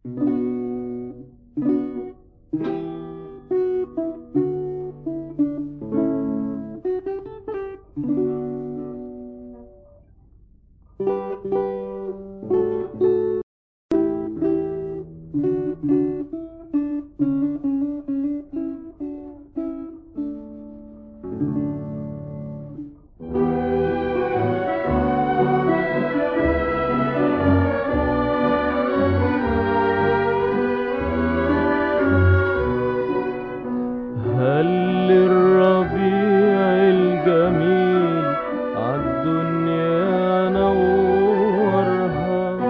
هل للربيع الجميل عالدنيا نورها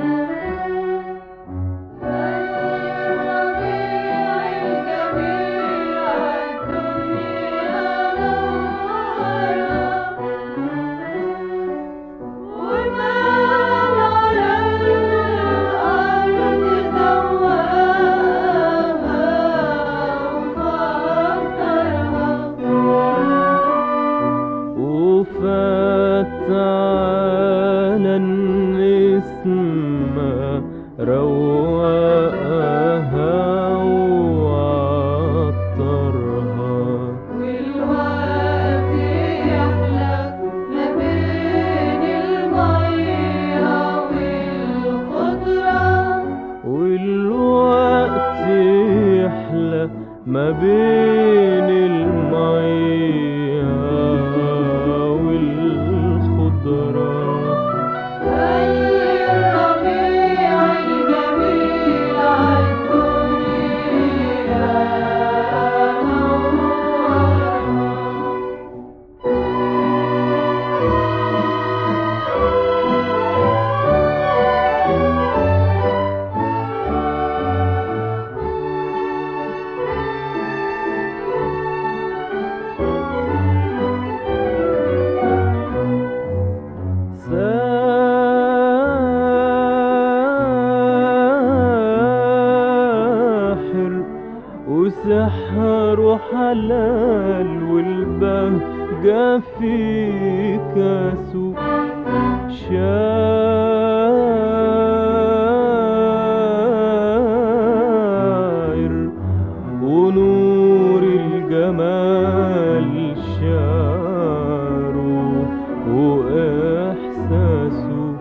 وفات على النسمة رواقها وعطرها والوقت يحلى ما بين المية والخضرة والوقت يحلى ما بين المية والخضرة خلي الربيع الجميل عالدنيا نورها ساحر وسحر حلال والبهجة في كاسه شاعر ونور الجمال شعره وإحساسه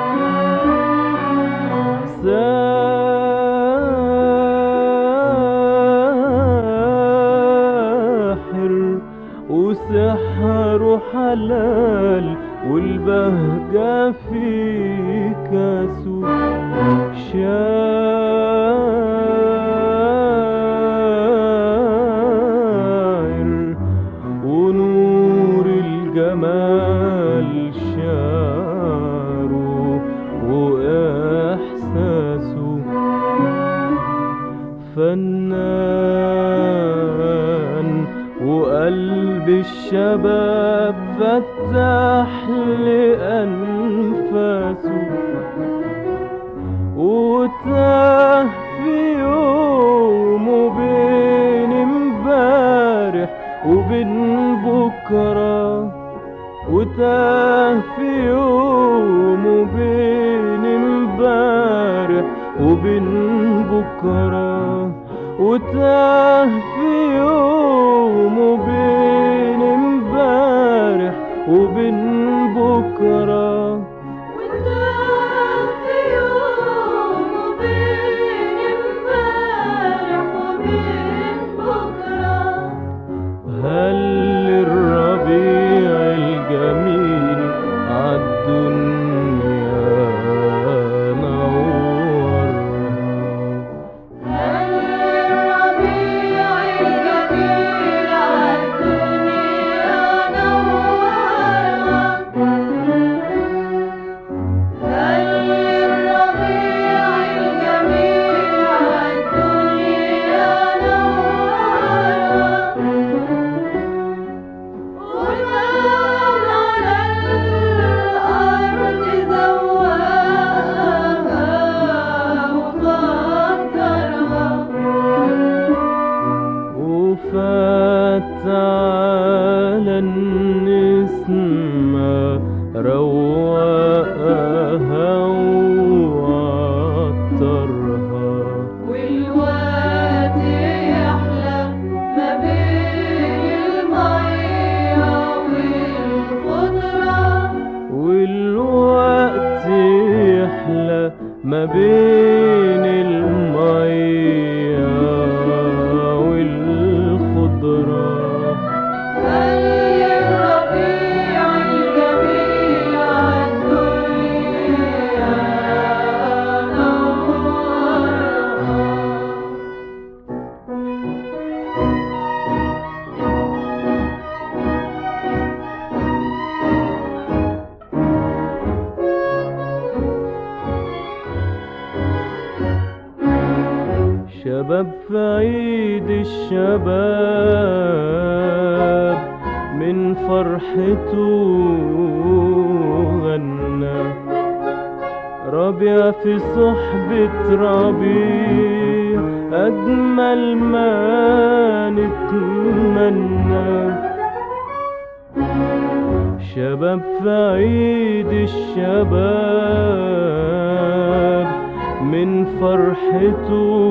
ساحر وسحر حلال والبهجة في كاسه شاعر ونور الجمال شعره وإحساسه فنان وقلب الشباب فتح لأنفاسه وتاه في يوم وبين امبارح وبين بكرة وتاه في يوم وبين امبارح وبين بكرة وتاه في يوم وبين امبارح وبين بكره وتاه في يوم وبين امبارح وبين بكرة هل الربيع الجميل عالدنيا نورها هل الربيع الجميل عالدنيا نورها ما بين المية والخضرة هل الربيع الجميل عالدنيا نورها شباب في عيد الشباب من فرحته غنى ربيع في صحبة ربيع أجمل ما نتمنى شباب في عيد الشباب من فرحته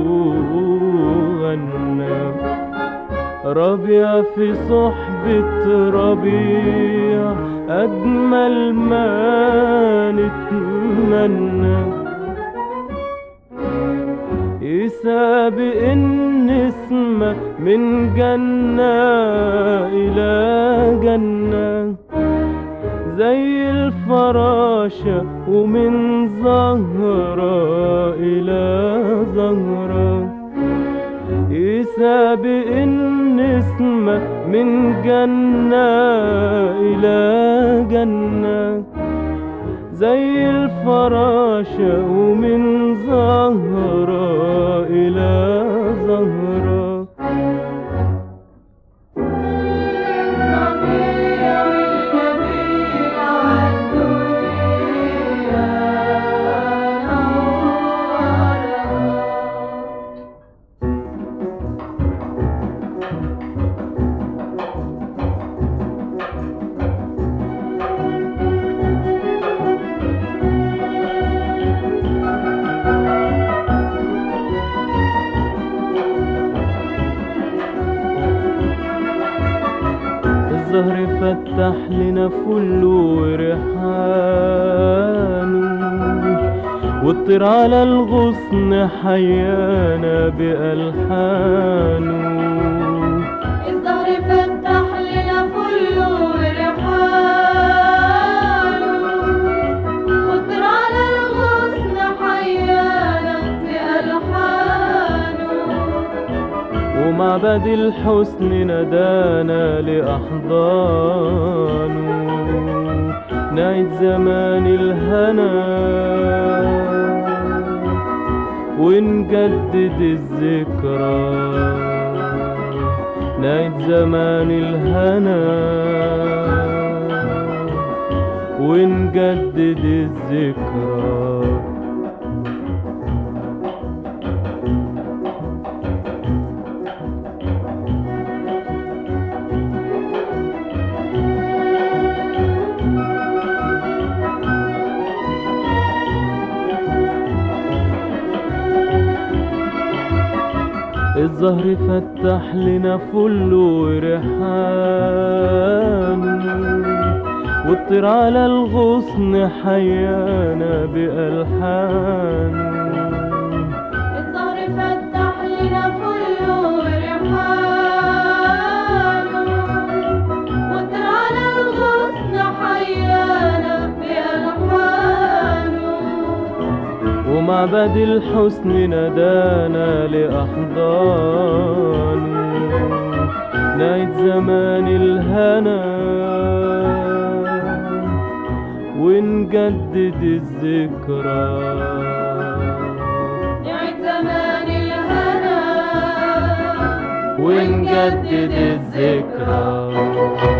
غنى ربيع في صحبة ربيع أجمل ما نتمنى يسابق النسمة من جنة إلى جنة زي الفراشة ومن زهرة إلى زهرة يسابق النسمة من جنة إلى جنة زي الفراشة ومن زهرة إلى زهرة الربيع الجميل عالدنيا نورها الزهر فتح لنا فل وريحانه والطير على الغصن حيانا بألحانه الزهر فتح لنا فل وريحانه وطر على الغصن حيانا بألحانه ومعبد الحسن ندانا لأحضانه نعيد زمان الهنا ونجدد الذكرى نعيد زمان الهنا ونجدد الذكرى الزهر فتح لنا فل وريحانه والطير على الغصن حيانا بألحانه الزهر فتح لنا فل وريحانه وطر على الغصن حيانا بألحانه ومعبد الحسن ندانا لأحضانه نعيد زمان الهنا ونجدد الذكرى نعيد زمان الهنا ونجدد الذكرى